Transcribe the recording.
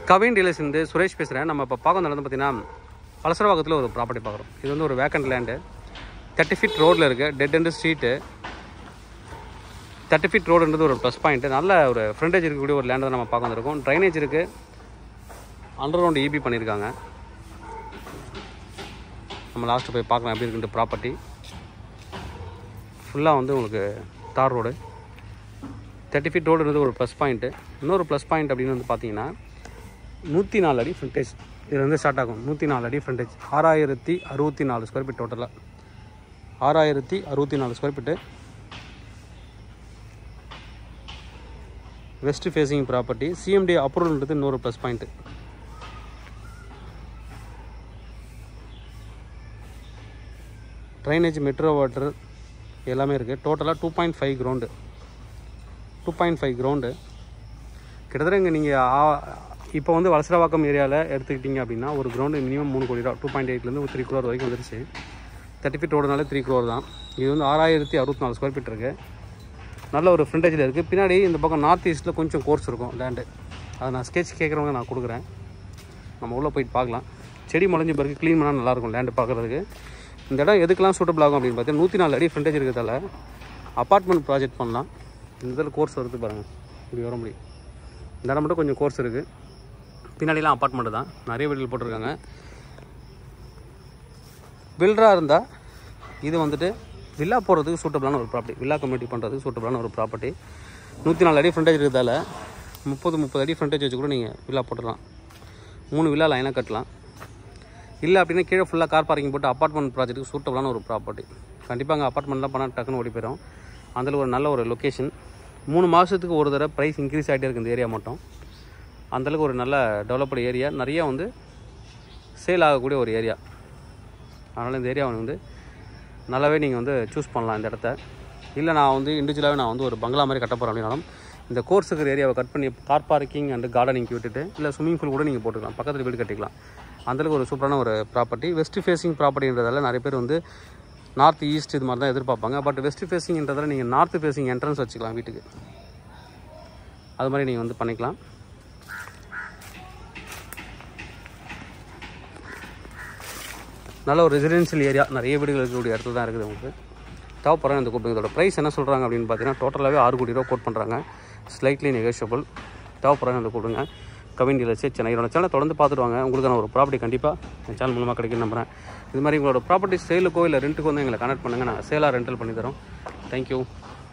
Kavin dealers இருந்து சுரேஷ் பேசுகிறேன் நம்ம இப்போ பார்க்க வந்து பார்த்தீங்கன்னா பலசரவாக்கத்தில் ஒரு ப்ராப்பர்ட்டி பார்க்குறோம் இது வந்து ஒரு வேக்கண்ட் லேண்டு தேர்ட்டி ஃபீட் ரோட்டில் இருக்குது dead end street thirty feet ரோடுன்றது ஒரு ப்ளஸ் பாயிண்ட் நல்ல ஒரு ஃப்ரண்டேஜ் இருக்கக்கூடிய ஒரு லேண்டை நம்ம பார்க்க வந்திருக்கோம் ட்ரைனேஜ் இருக்குது அண்டர் ரவுண்ட் இபி பண்ணியிருக்காங்க நம்ம லாஸ்ட்டு போய் பார்க்கலாம் எப்படி இருக்குன்ட்டு ப்ராப்பர்ட்டி ஃபுல்லாக வந்து உங்களுக்கு தார் ரோடு தேர்ட்டி ஃபீட் ரோடுன்றது ஒரு ப்ளஸ் பாயிண்ட்டு இன்னொரு ப்ளஸ் பாயிண்ட் அப்படின்னு வந்து பார்த்தீங்கன்னா நூற்றி நாலு அடி ஃப்ரண்டேஜ் இது வந்து ஸ்டார்ட் ஆகும் நூற்றி நாலு அடி ஃப்ரண்டேஜ் ஆறாயிரத்தி அறுபத்தி நாலு ஸ்கொயர் ஃபீட் டோட்டலாக ஆறாயிரத்தி அறுபத்தி நாலு square feet west facing property CMD அப்ரூவல்ன்றது இன்னொரு plus point drainage metro water எல்லாமே இருக்குது டோட்டலாக two point five ground two point five ground கிட்டத்தட்ட இங்கே நீங்கள் இப்போ வந்து வலசரவாக்கம் ஏரியாவில் எடுத்துக்கிட்டிங்க அப்படின்னா ஒரு கிரவுண்டு மினிமம் மூணு கோடி ரூபா டூ பாயிண்ட் எயிட்லேருந்து த்ரீ க்ரோர் வரைக்கும் வந்துருச்சு தேர்ட்டி ஃபீட் ரோடுனால த்ரீ க்ரோர் தான் இது வந்து ஆறாயிரத்தி அறுபத்தி நாலு ஸ்கொயர் ஃபீட் இருக்குது நல்ல ஒரு ஃப்ரண்டேஜில் இருக்குது பின்னாடி இந்த பக்கம் நார்த் ஈஸ்ட்டில் கொஞ்சம் கோர்ஸ் இருக்கும் லேண்டு அதை நான் ஸ்கெட்ச் கேட்குறவங்க நான் கொடுக்குறேன் நம்ம உள்ளே போயிட்டு பார்க்கலாம் செடி முளைஞ்ச பிறகு க்ளீன் பண்ணால் நல்லாயிருக்கும் லேண்டு பார்க்குறதுக்கு இந்த இடம் எதுக்கெல்லாம் சூட்டபிள் ஆகும் அப்படின்னு பார்த்தீங்கன்னா நூற்றி நாலு அடி ஃப்ரண்டேஜ் இருக்கிறதால அப்பார்ட்மெண்ட் ப்ராஜெக்ட் பண்ணலாம் இந்த இதில் கோர்ஸ் வருது பாருங்கள் இப்படி வர முடியும் இந்த இடம் மட்டும் கொஞ்சம் கோர்ஸ் இருக்குது பின்னாடிலாம் அப்பார்ட்மெண்ட்டு தான் நிறைய வீடுகள் போட்டிருக்காங்க பில்டராக இருந்தால் இது வந்துட்டு வில்லா போகிறதுக்கு சூட்டபிளான ஒரு ப்ராப்பர்ட்டி வில்லா கம்யூனிட்டி பண்ணுறதுக்கு சூட்டபிளான ஒரு ப்ராப்பர்ட்டி நூற்றி நாலு அடி ஃப்ரண்டேஜ் இருக்கிறதால முப்பது முப்பது அடி ஃப்ரண்டேஜ் வச்சு கூட நீங்கள் வில்லா போட்டுடலாம் மூணு வில்லா லைனாக கட்டலாம் இல்லை அப்படின்னா கீழே ஃபுல்லாக கார் பார்க்கிங் போட்டு அப்பார்ட்மெண்ட் ப்ராஜெக்ட்டுக்கு சூட்டபிளான ஒரு ப்ராப்பர்ட்டி கண்டிப்பாக அங்கே அப்பார்ட்மெண்ட்லாம் பண்ணால் டக்குன்னு ஓடி போயிடும் அதில் ஒரு நல்ல ஒரு லொக்கேஷன் மூணு மாதத்துக்கு ஒரு தடவை ப்ரைஸ் இன்க்ரீஸ் ஆகிட்டே இருக்குது இந்த ஏரியா மட்டும் அந்தளவுக்கு ஒரு நல்ல டெவலப்டு ஏரியா நிறைய வந்து சேல் ஆகக்கூடிய ஒரு ஏரியா அதனால் இந்த ஏரியாவை வந்து நல்லாவே நீங்கள் வந்து சூஸ் பண்ணலாம் இந்த இடத்த இல்லை நான் வந்து இண்டிவிஜுவலாகவே நான் வந்து ஒரு பங்களா மாதிரி கட்ட போகிறேன் அப்படின்னாலும் இந்த கோர்ஸ் இருக்கிற ஏரியாவை கட் பண்ணி கார் பார்க்கிங் அண்ட் கார்டனிங்க்கு விட்டுட்டு இல்லை ஸ்விம்மிங் பூல் கூட நீங்கள் போட்டுக்கலாம் பக்கத்தில் வீடு கட்டிக்கலாம் அந்தளவுக்கு ஒரு சூப்பரான ஒரு ப்ராப்பர்ட்டி வெஸ்ட் ஃபேஸிங் ப்ராப்பர்ட்டின்றதால நிறைய பேர் வந்து நார்த் ஈஸ்ட் இது மாதிரி தான் எதிர்பார்ப்பாங்க பட் வெஸ்ட் ஃபேஸிங்ன்றதால நீங்கள் நார்த் ஃபேஸிங் என்ட்ரன்ஸ் வச்சுக்கலாம் வீட்டுக்கு அது மாதிரி நீங்கள் வந்து பண்ணிக்கலாம் நல்ல ஒரு ரெசிடென்ஷியல் ஏரியா நிறைய வீடுகள் இருக்கக்கூடிய இடத்துல தான் இருக்குது உங்களுக்கு தேவைப்படுற இந்த கூப்பிடுங்க இதோட ப்ரைஸ் என்ன சொல்கிறாங்க அப்படின்னு பார்த்தீங்கன்னா டோட்டலாகவே ஆறு கோடி ரூபா கோட் பண்ணுறாங்க ஸ்லைட்லி நெகோஷியபிள் தேவைப்படுற இந்த கூப்பிடுங்க கவின் டீலர்ஸ் சென்னை என்னோட சேனலை தொடர்ந்து பார்த்துட்டு வாங்க உங்களுக்கான ஒரு ப்ராப்பர்ட்டி கண்டிப்பாக என் சேனல் மூலமாக கிடைக்கும் நம்புறேன் இது மாதிரி உங்களோட ப்ராப்பர்ட்டி சேலுக்கோ இல்லை ரெண்ட்டுக்கோ வந்து எங்களை கனெக்ட் பண்ணுங்கள் நான் சேலாக ரெண்டல் பண்ணி தரோம் தேங்க்யூ